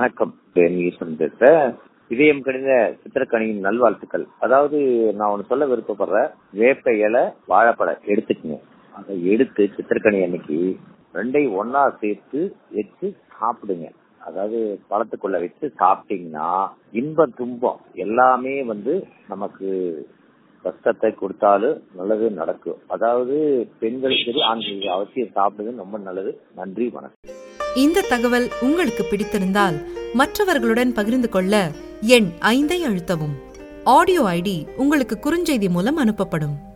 வணக்கம் என் ஈஸ்வரன் பேசுறேன் இதயம் கணித சித்திரக்கணியின் நல்வாழ்த்துக்கள் அதாவது நான் ஒண்ணு சொல்ல விருப்பப்படுறேன் வேப்ப இலை வாழைப்பழம் எடுத்துக்கங்க அதை எடுத்து சித்திரக்கணி அன்னைக்கு ரெண்டையும் ஒன்னா சேர்த்து வச்சு சாப்பிடுங்க அதாவது பழத்துக்குள்ள வச்சு சாப்பிட்டீங்கன்னா இன்ப துன்பம் எல்லாமே வந்து நமக்கு கஷ்டத்தை கொடுத்தாலும் நல்லது நடக்கும் அதாவது பெண்களுக்கு சரி ஆண்களுக்கு அவசியம் சாப்பிடுங்க ரொம்ப நல்லது நன்றி வணக்கம் இந்த தகவல் உங்களுக்கு பிடித்திருந்தால் மற்றவர்களுடன் பகிர்ந்து கொள்ள எண் ஐந்தை அழுத்தவும் ஆடியோ ஐடி உங்களுக்கு குறுஞ்செய்தி மூலம் அனுப்பப்படும்